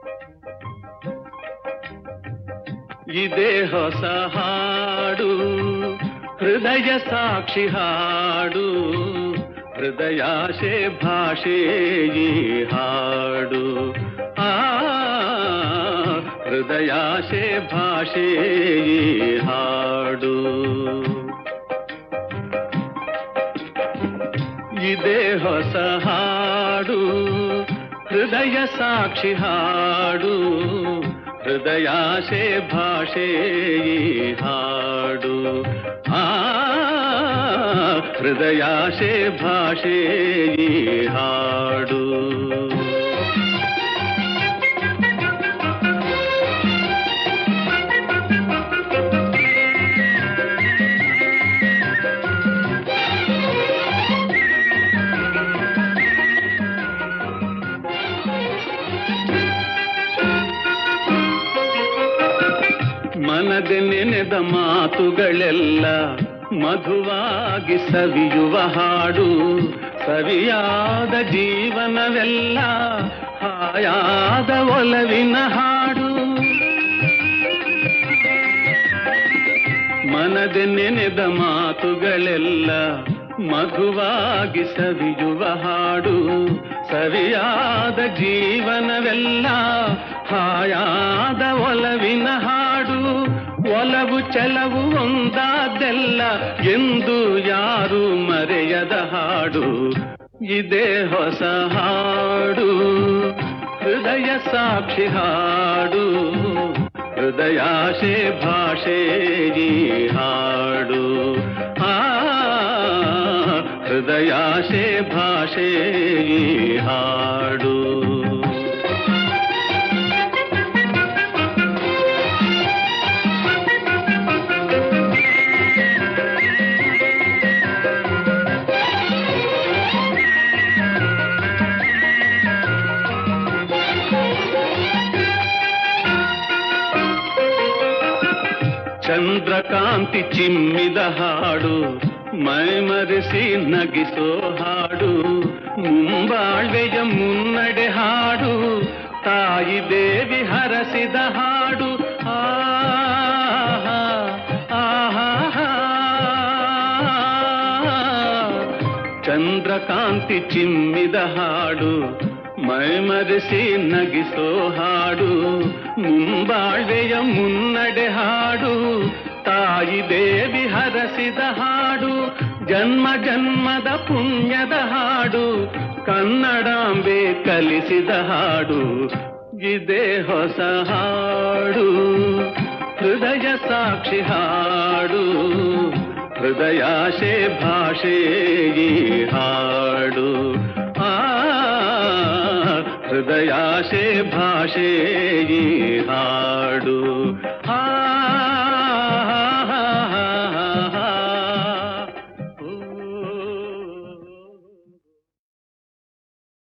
ಇದೇ ಹೊಸ ಹಾಡು ಹೃದಯ ಸಾಕ್ಷಿ ಹಾಡು ಹೃದಯಾಶೆ ಭಾಷೆ ಈ ಹಾಡು ಆ ಹೃದಯಾಶೆ ಭಾಷೆ ಈ ಹಾಡು ಇದೇ ಹೊಸ ಹಾಡು ಹೃದಯ ಸಾಕ್ಷಿ ಹಾಡು ಹೃದಯಾಶೆ ಭಾಷೆ ಈ ಹಾಡು ಆ ಹೃದಯಾಶೆ ಭಾಷೆ ಈ ಹಾಡು ಮನದೆ ನೆನೆದ ಮಾತುಗಳೆಲ್ಲ ಮಧುವಾಗಿ ಸವಿಯುವ ಹಾಡು ಸವಿಯಾದ ಜೀವನವೆಲ್ಲ ಹಾಯಾದ ಒಲವಿನ ಹಾಡು ಮನದೆ ನೆನೆದ ಮಾತುಗಳೆಲ್ಲ ಮಧುವಾಗಿ ಸವಿಯುವ ಹಾಡು ಸವಿಯಾದ ಜೀವನವೆಲ್ಲ ಹಾಯಾದ ಒಲವಿನ ಹಾಡು ಒಲವು ಚಲವು ಒಂದಾದೆಲ್ಲ ಎಂದು ಯಾರು ಮರೆಯದ ಹಾಡು ಇದೇ ಹೊಸ ಹಾಡು ಹೃದಯ ಸಾಕ್ಷಿ ಹಾಡು ಹೃದಯಾಶೆ ಭಾಷೆ ಈ ಹಾಡು ಆ ಹೃದಯಾಶೆ ಭಾಷೆ ಈ ಹಾಡು ಚಂದ್ರಕಾಂತಿ ಚಿಮ್ಮಿದ ಹಾಡು ಮೈಮರೆಸಿ ನಗಿಸೋ ಹಾಡು ಮುಂಬಾಳ್ವೆಯ ಮುನ್ನಡೆ ಹಾಡು ತಾಯಿ ದೇವಿ ಹರಸಿದ ಹಾಡು ಆಹಾ ಆಹಾ ಚಂದ್ರಕಾಂತಿ ಚಿಮ್ಮಿದ ಹಾಡು ಮೈಮರೆಸಿ ನಗಿಸೋ ಹಾಡು ಮುಂಬಾಳ್ವೆಯ ಮುನ್ನಡೆ ಹಾಡು ತಾಯಿ ದೇವಿ ಹರಸಿದ ಹಾಡು ಜನ್ಮ ಜನ್ಮದ ಪುಣ್ಯದ ಹಾಡು ಕನ್ನಡಾಂಬೆ ಕಲಿಸಿದ ಹಾಡು ಇದೇ ಹೊಸ ಹಾಡು ಹೃದಯ ಸಾಕ್ಷಿ ಹಾಡು ಹೃದಯಾಶೆ ಭಾಷೆ ಈ ಹಾಡು ಆ ಹೃದಯಾಶೆ ಭಾಷೆ ಈ ಹಾಡು